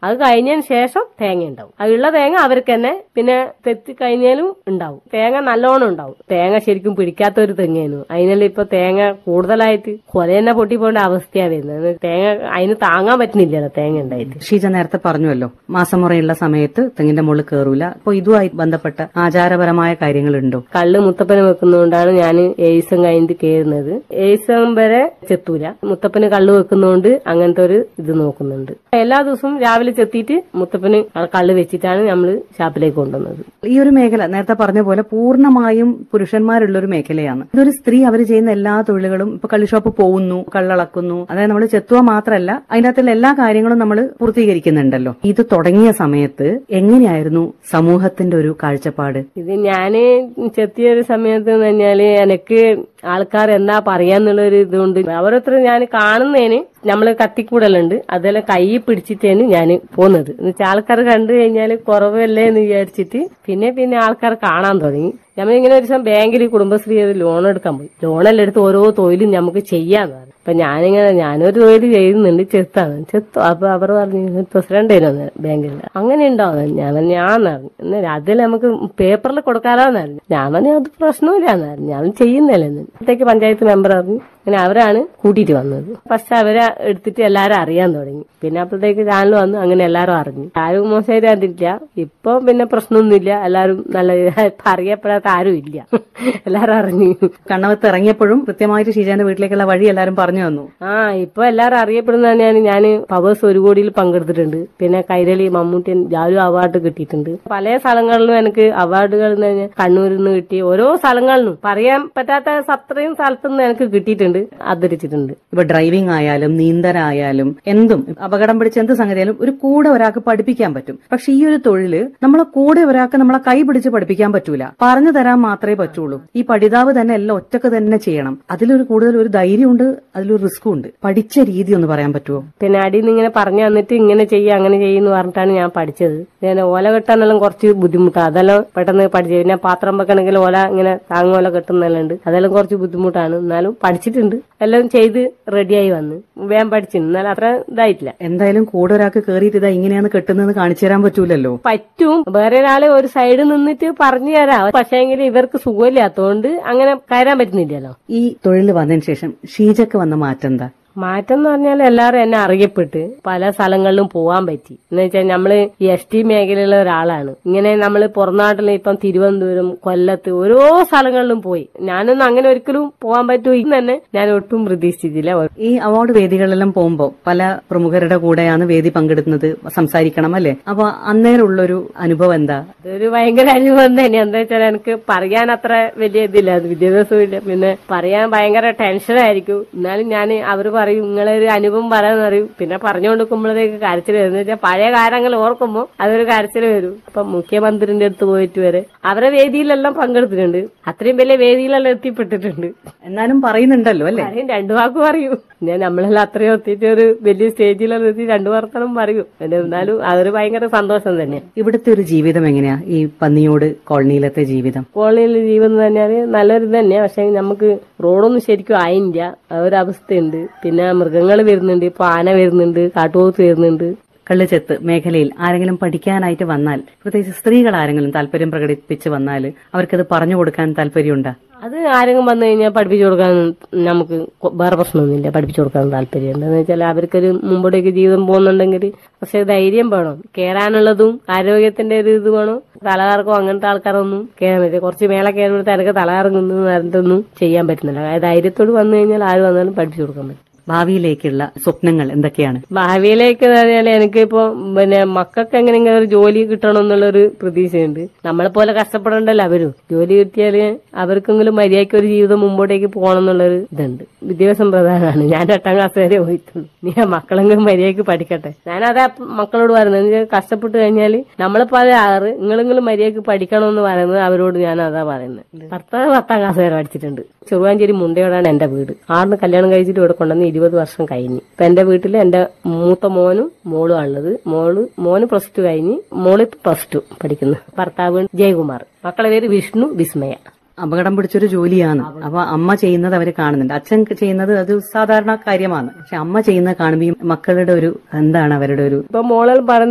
അത് കഴിഞ്ഞതിന് ശേഷം തേങ്ങ ഉണ്ടാവും അത് ഉള്ള തേങ്ങ അവർക്ക് തന്നെ പിന്നെ തെത്തി കഴിഞ്ഞാലും ഉണ്ടാവും തേങ്ങ നല്ലോണം ഉണ്ടാവും തേങ്ങ ശരിക്കും പിടിക്കാത്ത ഒരു തെങ്ങായിരുന്നു അതിനെല്ലാം ഇപ്പൊ തേങ്ങ കൂടുതലായിട്ട് കൊല തന്നെ പൊട്ടിപ്പോണ്ട അവസ്ഥയാണ് വരുന്നത് തേങ്ങ അതിന് താങ്ങാൻ പറ്റുന്നില്ലല്ലോ തേങ്ങ ഉണ്ടായിട്ട് ഷീജ നേരത്തെ പറഞ്ഞുവല്ലോ മാസമുറയുള്ള സമയത്ത് തെങ്ങിന്റെ മുകളിൽ കയറൂല അപ്പൊ ഇതുമായി ബന്ധപ്പെട്ട ആചാരപരമായ കാര്യങ്ങളുണ്ടോ കള്ള് മുത്തപ്പന് വെക്കുന്നതുകൊണ്ടാണ് ഞാൻ ഏഴ്സം കഴിഞ്ഞിട്ട് കയറുന്നത് ഏഴ്സം വരെ ചെത്തൂല മുത്തപ്പന് കള്ള് വെക്കുന്നതുകൊണ്ട് അങ്ങനത്തെ ഒരു ഇത് നോക്കുന്നുണ്ട് എല്ലാ ദിവസവും രാവിലെ ചെത്തിയിട്ട് മുത്തപ്പന് കള്ള് വെച്ചിട്ടാണ് നമ്മൾ ഷാപ്പിലേക്ക് കൊണ്ടുവന്നത് ഈ ഒരു മേഖല നേരത്തെ പറഞ്ഞ പോലെ പൂർണ്ണമായും പുരുഷന്മാരുള്ള ഒരു മേഖലയാണ് ഇതൊരു സ്ത്രീ അവർ ചെയ്യുന്ന എല്ലാ തൊഴിലുകളും ഇപ്പൊ കള്ളിഷോപ്പ് പോകുന്നു കള്ളളക്കുന്നു അതായത് നമ്മൾ ചെത്തുക മാത്രമല്ല അതിന്റെ അകത്തുള്ള എല്ലാ കാര്യങ്ങളും നമ്മൾ പൂർത്തീകരിക്കുന്നുണ്ടല്ലോ ഇത് തുടങ്ങിയ സമയത്ത് എങ്ങനെയായിരുന്നു സമൂഹത്തിന്റെ ഒരു കാഴ്ചപ്പാട് ഇത് ഞാന് ചെത്തിയ ഒരു സമയത്ത് എന്ന് പറഞ്ഞാല് എനിക്ക് ആൾക്കാർ എന്താ പറയാന്നുള്ള ഒരു ഇതുകൊണ്ട് ഓരോരുത്തർ ഞാൻ കാണുന്നതിന് നമ്മള് കത്തിക്കൂടലുണ്ട് അതെല്ലാം കൈ പിടിച്ചിട്ടാണ് ഞാൻ പോകുന്നത് എന്നുവെച്ചാൽ ആൾക്കാർ കണ്ടു കഴിഞ്ഞാൽ കുറവല്ലേ എന്ന് വിചാരിച്ചിട്ട് പിന്നെ പിന്നെ ആൾക്കാർ കാണാൻ തുടങ്ങി നമ്മളിങ്ങനെ ഒരു ദിവസം ബാങ്കിൽ കുടുംബശ്രീ ഒരു ലോൺ എടുക്കാൻ പോയി ലോണെല്ലാം എടുത്ത് ഓരോ തൊഴിലും നമുക്ക് ചെയ്യാന്ന് പറഞ്ഞു അപ്പൊ ഞാനിങ്ങനെ ഞാനൊരു തൊഴിൽ ചെയ്യുന്നുണ്ട് ചെത്താണ് ചെത്തു അപ്പൊ അവർ പറഞ്ഞു പ്രസിഡന്റ് ആയിരുന്നു ബാങ്കിൽ അങ്ങനെ ഉണ്ടാവും ഞാൻ പറഞ്ഞു ഞാൻ പറഞ്ഞു എന്നാൽ അതിൽ നമുക്ക് പേപ്പറിൽ കൊടുക്കാലോന്ന് പറഞ്ഞു ഞാൻ പറഞ്ഞു അത് പ്രശ്നമില്ലാന്ന് പറഞ്ഞു ഞാൻ ചെയ്യുന്നില്ലെന്ന് അപ്പോഴത്തേക്ക് പഞ്ചായത്ത് മെമ്പർ പറഞ്ഞു അങ്ങനെ അവരാണ് കൂട്ടിയിട്ട് വന്നത് ഫസ്റ്റ് അവരെ എടുത്തിട്ട് എല്ലാരും അറിയാൻ തുടങ്ങി പിന്നെ അപ്പോഴത്തേക്ക് ചാനൽ വന്നു അങ്ങനെ എല്ലാരും അറിഞ്ഞു ആരും മോശമായിട്ട് കണ്ടിട്ടില്ല ഇപ്പൊ പിന്നെ പ്രശ്നമൊന്നുമില്ല എല്ലാരും നല്ല ഇപ്പൊ അറിയപ്പെടാത്ത ആരും ഇല്ല എല്ലാരും അറിഞ്ഞു കണ്ണവത്ത് ഇറങ്ങിയപ്പോഴും കൃത്യമായിട്ട് ഷീജാന്റെ വീട്ടിലേക്കുള്ള വഴി എല്ലാരും പറഞ്ഞു തന്നു ആ ഇപ്പൊ എല്ലാരും അറിയപ്പെടുന്ന തന്നെയാണ് ഞാൻ പവേഴ്സ് ഒരു കോടിയിൽ പങ്കെടുത്തിട്ടുണ്ട് പിന്നെ കൈരളി മമ്മൂട്ടി ജാലു അവാർഡ് കിട്ടിയിട്ടുണ്ട് പല സ്ഥലങ്ങളിലും എനിക്ക് അവാർഡുകൾ എന്ന് പറഞ്ഞാൽ കണ്ണൂരിൽ നിന്ന് കിട്ടി ഓരോ സ്ഥലങ്ങളിലും പറയാൻ പറ്റാത്ത അത്രയും സ്ഥലത്തുനിന്ന് എനിക്ക് കിട്ടിയിട്ടുണ്ട് ആദരിച്ചിട്ടുണ്ട് ഇപ്പൊ ഡ്രൈവിംഗ് ആയാലും നീന്തലായാലും എന്തും അപകടം പിടിച്ച എന്ത് സംഗതിയാലും ഒരു കൂടെ ഒരാൾക്ക് പഠിപ്പിക്കാൻ പറ്റും പക്ഷെ ഈ ഒരു തൊഴില് നമ്മളെ കൂടെ ഒരാൾക്ക് നമ്മളെ കൈ പിടിച്ച് പഠിപ്പിക്കാൻ പറ്റൂല പറഞ്ഞു തരാൻ മാത്രമേ പറ്റുള്ളൂ ഈ പഠിതാവ് തന്നെ എല്ലാം ഒറ്റക്ക് തന്നെ ചെയ്യണം അതിലൊരു കൂടുതൽ ഒരു ധൈര്യമുണ്ട് അതിലൊരു റിസ്ക്കും ഉണ്ട് പഠിച്ച രീതി ഒന്ന് പറയാൻ പറ്റുമോ പിന്നെ അടിയിൽ നിന്ന് ഇങ്ങനെ പറഞ്ഞു തന്നിട്ട് ഇങ്ങനെ ചെയ്യുക അങ്ങനെ ചെയ്യുന്ന പറഞ്ഞിട്ടാണ് ഞാൻ പഠിച്ചത് ഞാൻ ഓല കെട്ടാനെല്ലാം കുറച്ച് ബുദ്ധിമുട്ടാണ് അതെല്ലാം പെട്ടെന്ന് പഠിച്ചു പിന്നെ പാത്രം വെക്കണമെങ്കിൽ ഓല ഇങ്ങനെ താങ്ങോല കെട്ടുന്നെല്ലാം ഉണ്ട് അതെല്ലാം കുറച്ച് ബുദ്ധിമുട്ടാണ് എന്നാലും പഠിച്ചിട്ടുണ്ട് എല്ലാം ചെയ്ത് റെഡിയായി വന്ന് വേഗം പഠിച്ചു എന്നാലും അത്ര ഇതായിട്ടില്ല എന്തായാലും കൂടെ ഒരാൾക്ക് കയറിയിട്ട് ഇതാ ഇങ്ങനെയാണ് കെട്ടുന്നതെന്ന് കാണിച്ചു തരാൻ പറ്റൂലല്ലോ പറ്റും വേറെ ഒരാളെ ഒരു സൈഡിൽ നിന്നിട്ട് പറഞ്ഞു തരാം പക്ഷേങ്കിൽ ഇവർക്ക് സുഖമില്ലാത്തതുകൊണ്ട് അങ്ങനെ കയറാൻ പറ്റുന്നില്ലല്ലോ ഈ തൊഴിൽ വന്നതിന് ശേഷം ഷീജക്ക് വന്ന മാറ്റം എന്താ മാറ്റം എന്ന് പറഞ്ഞാൽ എല്ലാവരും എന്നെ അറിയപ്പെട്ട് പല സ്ഥലങ്ങളിലും പോവാൻ പറ്റി എന്ന് വെച്ചാൽ നമ്മള് ഈ എസ് ടി മേഖലയിലുള്ള ഒരാളാണ് ഇങ്ങനെ നമ്മൾ പുറനാട്ടിൽ ഇപ്പം തിരുവനന്തപുരം കൊല്ലത്ത് ഓരോ സ്ഥലങ്ങളിലും പോയി ഞാനൊന്നും അങ്ങനെ ഒരിക്കലും പോകാൻ പറ്റൂ ഇന്ന് തന്നെ ഞാൻ ഒട്ടും പ്രതീക്ഷിച്ചില്ല ഈ അവാർഡ് വേദികളിലെല്ലാം പോകുമ്പോൾ പല പ്രമുഖരുടെ കൂടെയാണ് വേദി പങ്കെടുക്കുന്നത് സംസാരിക്കണം അല്ലെ അപ്പൊ അന്നേരമുള്ളൊരു അനുഭവം എന്താ അതൊരു ഭയങ്കര അനുഭവം തന്നെയാണ് എന്താ വെച്ചാൽ എനിക്ക് പറയാൻ അത്ര വലിയ ഇതില്ല അത് വിദ്യാഭ്യാസവും ഇല്ല പിന്നെ പറയാൻ ഭയങ്കര ടെൻഷനായിരിക്കും എന്നാലും ഞാൻ അവർ പറയും നിങ്ങളെ ഒരു അനുഭവം പറയാന്ന് പറയും പിന്നെ പറഞ്ഞുകൊണ്ടിരിക്കുമ്പോഴത്തേക്ക് കരച്ചിൽ വരും എന്ന് വെച്ചാൽ പഴയ കാര്യങ്ങൾ ഓർക്കുമ്പോൾ അതൊരു കരച്ചിൽ വരും ഇപ്പൊ മുഖ്യമന്ത്രിന്റെ അടുത്ത് പോയിട്ട് വരെ അവരെ വേദിയിലെല്ലാം പങ്കെടുത്തിട്ടുണ്ട് അത്രയും വലിയ വേദിയിലെല്ലാം എത്തിപ്പെട്ടിട്ടുണ്ട് എന്നാലും പറയുന്നുണ്ടല്ലോ അല്ലെ പറയും രണ്ടു വാക്ക് പറയും ഞാൻ നമ്മളെല്ലാം അത്രയും എത്തിയിട്ട് ഒരു വലിയ സ്റ്റേജിലെല്ലാം എത്തി രണ്ടു വർത്തനം പറയും പിന്നെ എന്നാലും അതൊരു ഭയങ്കര സന്തോഷം തന്നെയാണ് ഇവിടുത്തെ ഒരു ജീവിതം എങ്ങനെയാ ഈ പന്നിയോട് കോളനിയിലത്തെ ജീവിതം കോളനിയിൽ ജീവിതം എന്ന് പറഞ്ഞാല് നല്ലൊരു തന്നെയാ പക്ഷെ നമുക്ക് റോഡൊന്നും ശരിക്കും ആയില്ല ആ ഒരു അവസ്ഥയുണ്ട് പിന്നെ മൃഗങ്ങൾ വരുന്നുണ്ട് ഇപ്പൊ ആന വരുന്നുണ്ട് കാട്ടുപോത്ത് വരുന്നുണ്ട് കള്ളിച്ചെത്ത് മേഖലയിൽ ആരെങ്കിലും പഠിക്കാനായിട്ട് വന്നാൽ പ്രത്യേകിച്ച് സ്ത്രീകൾ ആരെങ്കിലും താല്പര്യം പ്രകടിപ്പിച്ച് വന്നാൽ അവർക്കത് പറഞ്ഞു കൊടുക്കാൻ താല്പര്യമുണ്ടാ അത് ആരെങ്കിലും വന്നു കഴിഞ്ഞാൽ പഠിപ്പിച്ചു കൊടുക്കാൻ നമുക്ക് കൊ- വേറെ പ്രശ്നമൊന്നുമില്ല പഠിപ്പിച്ചു കൊടുക്കാൻ താല്പര്യമുണ്ട് എന്ന് വെച്ചാൽ അവർക്കൊരു മുമ്പോട്ടേക്ക് ജീവിതം പോകുന്നുണ്ടെങ്കിൽ പക്ഷെ ധൈര്യം വേണം കയറാനുള്ളതും ആരോഗ്യത്തിന്റെ ഒരു ഇത് വേണം തലകറക്കോ അങ്ങനത്തെ ആൾക്കാരൊന്നും കയറാൻ പറ്റില്ല കുറച്ച് മേലെ കയറുമ്പോഴത്തെ എനിക്ക് തലകറങ്ങുന്നു പറഞ്ഞിട്ടൊന്നും ചെയ്യാൻ പറ്റുന്നില്ല അതായത് ധൈര്യത്തോട് വന്നു കഴിഞ്ഞാൽ ആര് വന്നാലും പഠിപ്പിച്ചു കൊടുക്കാൻ പറ്റും ഭാവിയിലേക്കുള്ള സ്വപ്നങ്ങൾ എന്തൊക്കെയാണ് ഭാവിയിലേക്ക് പറഞ്ഞാൽ എനിക്കിപ്പോ പിന്നെ മക്കൾക്ക് എങ്ങനെയെങ്കിലും ഒരു ജോലി കിട്ടണം എന്നുള്ളൊരു പ്രതീക്ഷയുണ്ട് നമ്മളെ പോലെ കഷ്ടപ്പെടണ്ടല്ലോ അവരും ജോലി കിട്ടിയാല് അവർക്കെങ്കിലും മര്യാദയ്ക്ക് ഒരു ജീവിതം മുമ്പോട്ടേക്ക് പോകണം എന്നുള്ളൊരു ഇതുണ്ട് വിദ്യാഭ്യാസം പ്രധാനമാണ് ഞാൻ എട്ടാം ക്ലാസ് വരെ പോയിട്ടുള്ളൂ നീ ആ മക്കളെങ്കിലും മര്യാദയ്ക്ക് പഠിക്കട്ടെ ഞാനതാ മക്കളോട് പറയുന്നത് എന്ന് വെച്ചാൽ കഷ്ടപ്പെട്ട് കഴിഞ്ഞാൽ നമ്മളിപ്പോ അത് ആറ് നിങ്ങളെങ്കിലും മര്യാദയ്ക്ക് പഠിക്കണമെന്ന് പറയുന്നത് അവരോട് ഞാൻ അതാ പറയുന്നത് ഭർത്താവ് പത്താം ക്ലാസ് വരെ പഠിച്ചിട്ടുണ്ട് ചെറുവാഞ്ചേരി മുണ്ടയോടാണ് എന്റെ വീട് ആറിന് കല്യാണം കഴിച്ചിട്ട് ഇവിടെ കൊണ്ടുവന്ന് ഇരുപത് വർഷം കഴിഞ്ഞ് ഇപ്പൊ എന്റെ വീട്ടിൽ എന്റെ മൂത്ത മോനും മോളും ഉള്ളത് മോള് മോന് പ്ലസ് ടു കഴിഞ്ഞ് മോള് പ്ലസ് ടു പഠിക്കുന്നു ഭർത്താവ് ജയകുമാർ മക്കളെ പേര് വിഷ്ണു വിസ്മയ അപകടം പിടിച്ചൊരു ജോലിയാണ് അപ്പൊ അമ്മ ചെയ്യുന്നത് അവർ കാണുന്നുണ്ട് അച്ഛൻ ചെയ്യുന്നത് അത് സാധാരണ കാര്യമാണ് പക്ഷെ അമ്മ ചെയ്യുന്നത് കാണുമ്പോൾ ഈ മക്കളുടെ ഒരു എന്താണ് അവരുടെ ഒരു ഇപ്പൊ മോളൽ പറഞ്ഞ